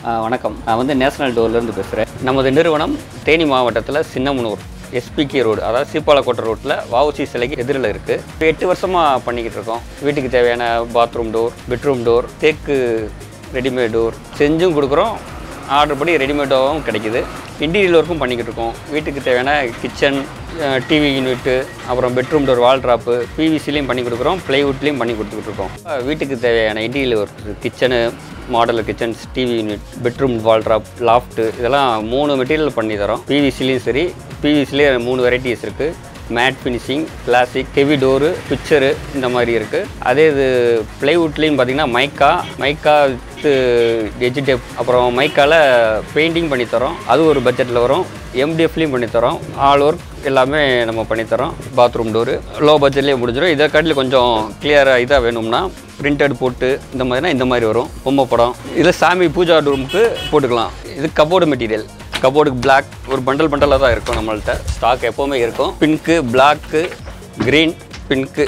ஆ, வணக்கம் நான் வந்து நேஷனல் டோர்லேருந்து பேசுகிறேன் நமது நிறுவனம் தேனி மாவட்டத்தில் சின்னமனூர் எஸ்பிகே ரோடு அதாவது சீப்பாலக்கோட்டை ரோட்டில் வஉசி சிலைக்கு எதிரில் இருக்குது இப்போ எட்டு வருஷமாக பண்ணிக்கிட்டு இருக்கோம் வீட்டுக்கு தேவையான பாத்ரூம் டோர் பெட்ரூம் டோர் தேக்கு ரெடிமேட் டோர் செஞ்சும் கொடுக்குறோம் ஆர்டர் படி ரெடிமேடாகவும் கிடைக்குது இன்டீரியல் ஒர்க்கும் பண்ணிக்கிட்டு இருக்கோம் வீட்டுக்கு தேவையான கிச்சன் டிவி யூனிட்டு அப்புறம் பெட்ரூம் டோர் வால் ட்ராப்பு பிவிசிலையும் பண்ணி கொடுக்குறோம் ப்ளைவுட்லேயும் பண்ணி கொடுத்துக்கிட்டு இருக்கோம் அஹ் வீட்டுக்கு தேவையான interior work kitchen modular kitchens TV unit bedroom wardrobe loft இதெல்லாம் மூணு மெட்டீரியல் பண்ணி தரோம் பிவிசிலையும் சரி பிவிசிலேயே மூணு வெரைட்டிஸ் இருக்குது matte finishing classic heavy door picture இந்த மாதிரி இருக்குது அதே இது ப்ளைவுட்லேயும் பார்த்தீங்கன்னா mica mica with edge tape அப்புறம் மைக்கால பெயிண்டிங் பண்ணி தரோம் அது ஒரு பட்ஜெட்டில் வரும் எம்டிஎஃப்லேயும் பண்ணி தரோம் ஆல் ஒர்க் எல்லாமே நம்ம பண்ணித்தரோம் பாத்ரூம் டோரு லோ பட்ஜெட்லேயே முடிஞ்சிடும் இதை காட்டில் கொஞ்சம் கிளியராக இதாக வேணும்னா பிரிண்டட் போட்டு இந்த மாதிரினா இந்த மாதிரி வரும் பொம்மை படம் இதில் சாமி பூஜா ரூமுக்கு போட்டுக்கலாம் இது கபோர்டு மெட்டீரியல் கபோர்டுக்கு பிளாக் ஒரு பண்டல் பண்டலாக தான் இருக்கும் நம்மள்ட்ட ஸ்டாக் எப்போவுமே இருக்கும் பிங்க்கு பிளாக்கு க்ரீன் பிங்க்கு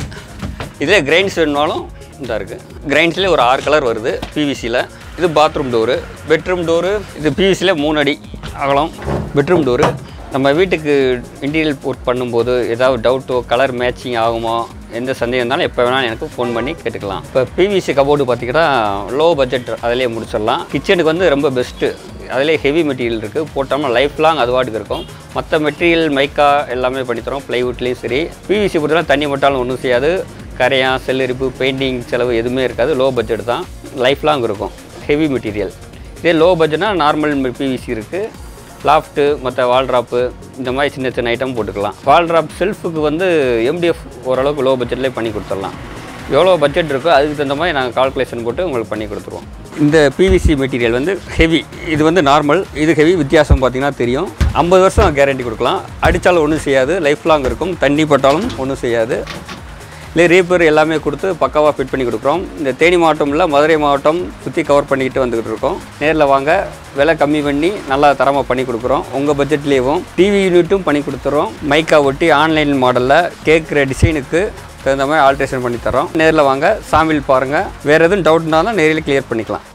இதே கிரைன்ஸ் வேணுனாலும் இந்த இருக்குது கிரைன்ஸ்லேயே ஒரு ஆறு கலர் வருது பிவிசியில் இது பாத்ரூம் டோரு பெட்ரூம் டோரு இது பிவிசியில் மூணு அடி அகலம் பெட்ரூம் டோரு நம்ம வீட்டுக்கு இன்டீரியல் ஒர்க் பண்ணும்போது ஏதாவது டவுட்டோ கலர் மேட்சிங் ஆகுமோ எந்த சந்தேகம் இருந்தாலும் எப்போ வேணாலும் எனக்கு ஃபோன் பண்ணி கேட்டுக்கலாம் இப்போ பிவிசி கபோர்டு பார்த்தீங்கன்னா லோ பட்ஜெட் அதிலே முடிச்சிடலாம் கிச்சனுக்கு வந்து ரொம்ப பெஸ்ட்டு அதிலே ஹெவி மெட்டீரியல் இருக்குது போட்டோம்னா லைஃப் லாங் அது வாட்டுக்கு இருக்கும் மற்ற மெட்டீரியல் மைக்கா எல்லாமே பண்ணித்தரோம் ப்ளைவுட்லேயும் சரி பிவிசி பொறுத்தவரை தண்ணி போட்டாலும் ஒன்றும் செய்யாது கரையான் செல்லரிப்பு பெயிண்டிங் செலவு எதுவுமே இருக்காது லோ பட்ஜெட் தான் லைஃப் லாங் இருக்கும் ஹெவி மெட்டீரியல் இதே லோ பட்ஜெட்னா நார்மல் பிவிசி இருக்குது லாஃப்ட்டு மற்ற வால்ட்ராப்பு இந்த மாதிரி சின்ன சின்ன ஐட்டம் போட்டுக்கலாம் வால்ட்ராப் செல்ஃபுக்கு வந்து எம்டிஎஃப் ஓரளவுக்கு லோ பட்ஜெட்லேயே பண்ணி கொடுத்துடலாம் எவ்வளோ பட்ஜெட் இருக்கோ அதுக்கு தகுந்த மாதிரி நாங்கள் கால்குலேஷன் போட்டு உங்களுக்கு பண்ணி கொடுத்துருவோம் இந்த பிவிசி மெட்டீரியல் வந்து ஹெவி இது வந்து நார்மல் இது ஹெவி வித்தியாசம் பார்த்தீங்கன்னா தெரியும் ஐம்பது வருஷம் கேரண்டி கொடுக்கலாம் அடித்தாலும் ஒன்றும் செய்யாது லைஃப் லாங் இருக்கும் தண்ணி பட்டாலும் ஒன்றும் செய்யாது இல்லை ரீப்பர் எல்லாமே கொடுத்து பக்காவாக ஃபிட் பண்ணி கொடுக்குறோம் இந்த தேனி மாவட்டம் இல்லை மதுரை மாவட்டம் சுற்றி கவர் பண்ணிக்கிட்டு வந்துக்கிட்டு இருக்கோம் நேரில் வாங்க விலை கம்மி பண்ணி நல்லா தரமாக பண்ணி கொடுக்குறோம் உங்கள் பட்ஜெட்லேயும் டிவி யூனிட்டும் பண்ணி கொடுத்துறோம் மைக்கா ஒட்டி ஆன்லைன் மாடலில் கேட்குற டிசைனுக்கு தகுந்த மாதிரி ஆல்ட்ரேஷன் பண்ணி தரோம் நேரில் வாங்க சாமில் பாருங்கள் வேறு எதுவும் டவுட்னாலும் நேரில் கிளியர் பண்ணிக்கலாம்